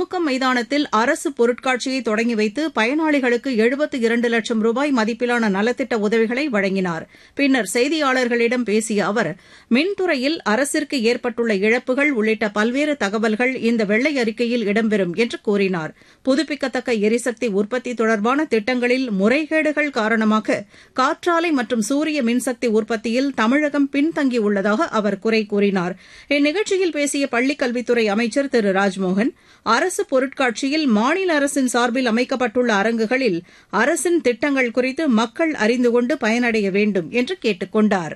நாமக்கம் மைதானத்தில் அரசு பொருட்காட்சியை தொடங்கி வைத்து பயனாளிகளுக்கு எழுபத்து இரண்டு லட்சம் ரூபாய் மதிப்பிலான நலத்திட்ட உதவிகளை வழங்கினார் பின்னர் செய்தியாளர்களிடம் பேசிய அவர் மின்துறையில் அரசிற்கு ஏற்பட்டுள்ள இழப்புகள் உள்ளிட்ட பல்வேறு தகவல்கள் இந்த வெள்ளை அறிக்கையில் இடம்பெறும் என்று கூறினார் புதுப்பிக்கத்தக்க எரிசக்தி உற்பத்தி தொடர்பான திட்டங்களில் முறைகேடுகள் காரணமாக காற்றாலை மற்றும் சூரிய மின்சக்தி உற்பத்தியில் தமிழகம் பின்தங்கியுள்ளதாக அவர் குறை கூறினார் இந்நிகழ்ச்சியில் பேசிய பள்ளிக்கல்வித்துறை அமைச்சர் திரு ராஜ்மோகன் அரசு பொருட்காட்சியில் மாநில அரசின் சார்பில் அமைக்கப்பட்டுள்ள அரங்குகளில் அரசின் திட்டங்கள் குறித்து மக்கள் அறிந்து கொண்டு பயனடைய வேண்டும் என்று கேட்டுக் கொண்டார்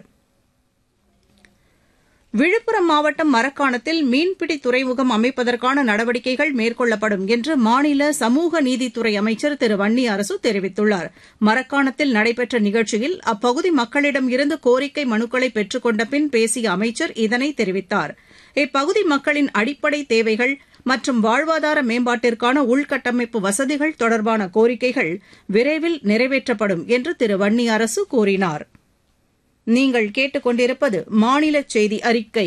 விழுப்புரம் மாவட்டம் மரக்காணத்தில் மீன்பிடி துறைமுகம் அமைப்பதற்கான நடவடிக்கைகள் மேற்கொள்ளப்படும் என்று மாநில சமூக நீதித்துறை அமைச்சர் திரு வன்னி அரசு தெரிவித்துள்ளார் மரக்காணத்தில் நடைபெற்ற நிகழ்ச்சியில் அப்பகுதி மக்களிடம் இருந்து கோரிக்கை மனுக்களை பெற்றுக் கொண்ட பின் பேசிய அமைச்சர் இதனை தெரிவித்தார் இப்பகுதி மக்களின் அடிப்படை தேவைகள் மற்றும் வாழ்வாதார மேம்பாட்டிற்கான உள்கட்டமைப்பு வசதிகள் தொடர்பான கோரிக்கைகள் விரைவில் நிறைவேற்றப்படும் என்று திரு வன்னி அரசு கூறினார் நீங்கள் கேட்டுக்கொண்டிருப்பது மாநில செய்தி அறிக்கை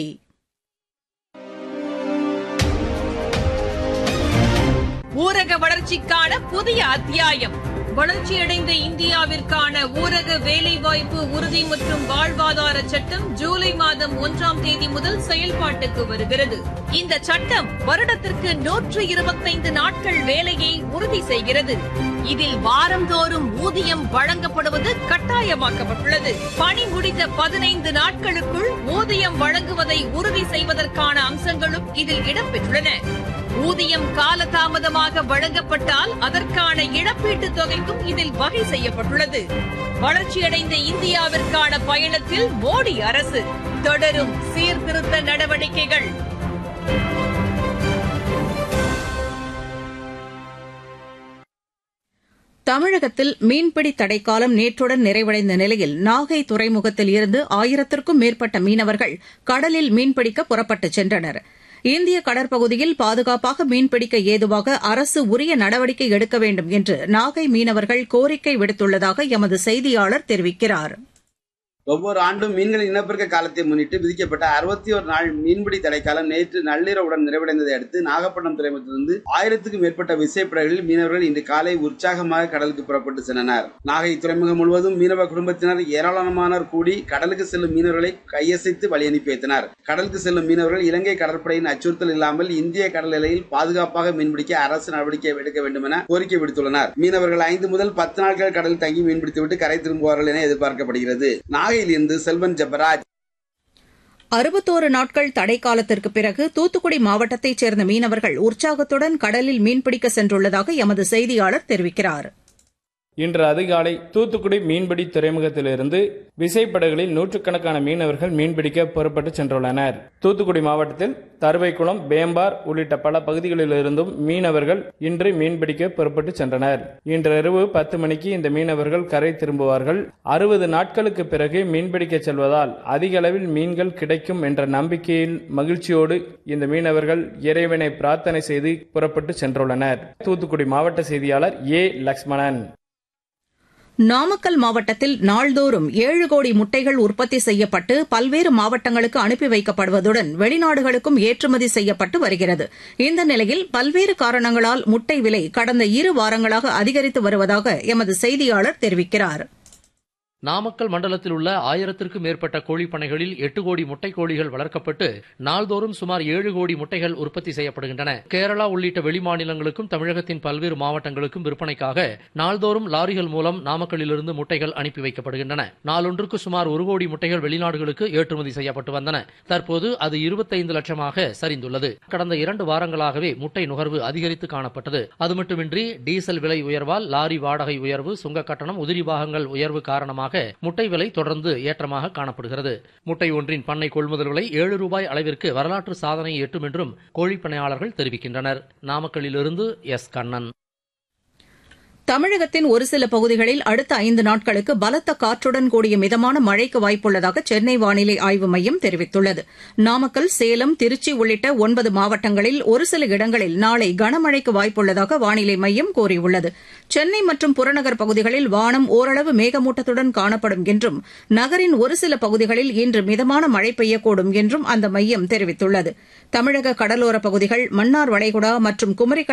ஊரக வளர்ச்சிக்கான புதிய அத்தியாயம் வளர்ச்சியடைந்த இந்தியாவிற்கான ஊரக வேலைவாய்ப்பு உறுதி மற்றும் வாழ்வாதார சட்டம் ஜூலை மாதம் ஒன்றாம் தேதி முதல் செயல்பாட்டுக்கு வருகிறது இந்த சட்டம் வருடத்திற்கு நூற்று இருபத்தைந்து நாட்கள் வேலையை உறுதி செய்கிறது இதில் வாரந்தோறும் ஊதியம் வழங்கப்படுவது கட்டாயமாக்கப்பட்டுள்ளது பணி முடிந்த பதினைந்து நாட்களுக்குள் ஊதியம் வழங்குவதை உறுதி செய்வதற்கான அம்சங்களும் இதில் இடம்பெற்றுள்ளன ஊதியம் காலதாமதமாக வழங்கப்பட்டால் அதற்கான இழப்பீட்டுத் தொகைக்கும் இதில் வகை செய்யப்பட்டுள்ளது வளர்ச்சியடைந்த இந்தியாவிற்கான பயணத்தில் மோடி அரசு தொடரும் சீர்திருத்த நடவடிக்கைகள் தமிழகத்தில் மீன்பிடி தடைக்காலம் நேற்றுடன் நிறைவடைந்த நிலையில் நாகை துறைமுகத்தில் இருந்து ஆயிரத்திற்கும் மேற்பட்ட மீனவர்கள் கடலில் மீன்பிடிக்க புறப்பட்டுச் சென்றனர் இந்திய கடற்பகுதியில் பாதுகாப்பாக மீன்பிடிக்க ஏதுவாக அரசு உரிய நடவடிக்கை எடுக்க வேண்டும் என்று நாகை மீனவர்கள் கோரிக்கை விடுத்துள்ளதாக எமது செய்தியாளர் தெரிவிக்கிறார் ஒவ்வொரு ஆண்டும் மீன்களின் இனப்பெருக்க காலத்தை முன்னிட்டு விதிக்கப்பட்ட அறுபத்தி ஒரு நாள் மீன்பிடி தடைக்காலம் நேற்று நள்ளிரவுடன் நிறைவடைந்ததை அடுத்து நாகப்பட்டினம் துறைமுகத்திலிருந்து ஆயிரத்துக்கும் மேற்பட்ட விசைப்படகுகளில் மீனவர்கள் இன்று காலை உற்சாகமாக கடலுக்கு புறப்பட்டு சென்றனர் நாகை துறைமுகம் முழுவதும் மீனவ குடும்பத்தினர் ஏராளமானோர் கூடி கடலுக்கு செல்லும் மீனவர்களை கையசைத்து வழி அனுப்பி வைத்தனர் கடலுக்கு செல்லும் மீனவர்கள் இலங்கை கடற்படையின் அச்சுறுத்தல் இல்லாமல் இந்திய கடல் எல்லையில் பாதுகாப்பாக மீன்பிடிக்க அரசு நடவடிக்கை எடுக்க வேண்டும் என கோரிக்கை விடுத்துள்ளனர் மீனவர்கள் ஐந்து முதல் பத்து நாட்கள் கடலில் தங்கி மீன்பிடித்துவிட்டு கரை திரும்புவார்கள் என எதிர்பார்க்கப்படுகிறது நாகையிலிருந்து செல்வன் ஜெபராஜ் அறுபத்தோரு நாட்கள் தடை காலத்திற்கு பிறகு தூத்துக்குடி மாவட்டத்தைச் சேர்ந்த மீனவர்கள் உற்சாகத்துடன் கடலில் மீன்பிடிக்க சென்றுள்ளதாக எமது செய்தியாளர் தெரிவிக்கிறார் இன்று அதிகாலை தூத்துக்குடி மீன்பிடி துறைமுகத்திலிருந்து விசைப்படகுகளில் நூற்றுக்கணக்கான மீனவர்கள் மீன்பிடிக்க புறப்பட்டு சென்றுள்ளனர் தூத்துக்குடி மாவட்டத்தில் தருவைக்குளம் பேம்பார் உள்ளிட்ட பல பகுதிகளிலிருந்தும் மீனவர்கள் இன்று மீன்பிடிக்க புறப்பட்டு சென்றனர் இன்றிரவு பத்து மணிக்கு இந்த மீனவர்கள் கரை திரும்புவார்கள் அறுபது நாட்களுக்கு பிறகு மீன்பிடிக்க செல்வதால் அதிக அளவில் மீன்கள் கிடைக்கும் என்ற நம்பிக்கையில் மகிழ்ச்சியோடு இந்த மீனவர்கள் இறைவனை பிரார்த்தனை செய்து புறப்பட்டு சென்றுள்ளனர் தூத்துக்குடி மாவட்ட செய்தியாளர் ஏ லக்ஷ்மணன் நாமக்கல் மாவட்டத்தில் நாள்தோறும் ஏழு கோடி முட்டைகள் உற்பத்தி செய்யப்பட்டு பல்வேறு மாவட்டங்களுக்கு அனுப்பி வைக்கப்படுவதுடன் வெளிநாடுகளுக்கும் ஏற்றுமதி செய்யப்பட்டு வருகிறது இந்த நிலையில் பல்வேறு காரணங்களால் முட்டை விலை கடந்த இரு வாரங்களாக அதிகரித்து வருவதாக எமது செய்தியாளர் தெரிவிக்கிறார் நாமக்கல் மண்டலத்தில் உள்ள ஆயிரத்திற்கும் மேற்பட்ட கோழிப் பண்ணைகளில் எட்டு கோடி முட்டை கோழிகள் வளர்க்கப்பட்டு நாள்தோறும் சுமார் ஏழு கோடி முட்டைகள் உற்பத்தி செய்யப்படுகின்றன கேரளா உள்ளிட்ட வெளிமாநிலங்களுக்கும் தமிழகத்தின் பல்வேறு மாவட்டங்களுக்கும் விற்பனைக்காக நாள்தோறும் லாரிகள் மூலம் நாமக்கல்லிலிருந்து முட்டைகள் அனுப்பி வைக்கப்படுகின்றன நாளொன்றுக்கு சுமார் ஒரு கோடி முட்டைகள் வெளிநாடுகளுக்கு ஏற்றுமதி செய்யப்பட்டு வந்தன தற்போது அது இருபத்தைந்து லட்சமாக சரிந்துள்ளது கடந்த இரண்டு வாரங்களாகவே முட்டை நுகர்வு அதிகரித்து காணப்பட்டது அது மட்டுமின்றி டீசல் விலை உயர்வால் லாரி வாடகை உயர்வு சுங்க கட்டணம் உதிரி பாகங்கள் உயர்வு காரணமாக முட்டை விலை தொடர்ந்து ஏற்றமாக காணப்படுகிறது முட்டை ஒன்றின் பண்ணை கொள்முதல் விலை ஏழு ரூபாய் அளவிற்கு வரலாற்று சாதனை எட்டும் என்றும் கோழிப்பண்ணையாளர்கள் தெரிவிக்கின்றனர் நாமக்கல்லிலிருந்து எஸ் கண்ணன் தமிழகத்தின் ஒரு சில பகுதிகளில் அடுத்த ஐந்து நாட்களுக்கு பலத்த காற்றுடன் கூடிய மிதமான மழைக்கு வாய்ப்புள்ளதாக சென்னை வானிலை ஆய்வு மையம் தெரிவித்துள்ளது நாமக்கல் சேலம் திருச்சி உள்ளிட்ட ஒன்பது மாவட்டங்களில் ஒரு சில இடங்களில் நாளை கனமழைக்கு வாய்ப்புள்ளதாக வானிலை மையம் கூறியுள்ளது சென்னை மற்றும் புறநகர் பகுதிகளில் வானம் ஓரளவு மேகமூட்டத்துடன் காணப்படும் என்றும் நகரின் ஒரு சில பகுதிகளில் இன்று மிதமான மழை பெய்யக்கூடும் என்றும் அந்த மையம் தெரிவித்துள்ளது தமிழக கடலோரப் பகுதிகள் மன்னார் வளைகுடா மற்றும் குமரி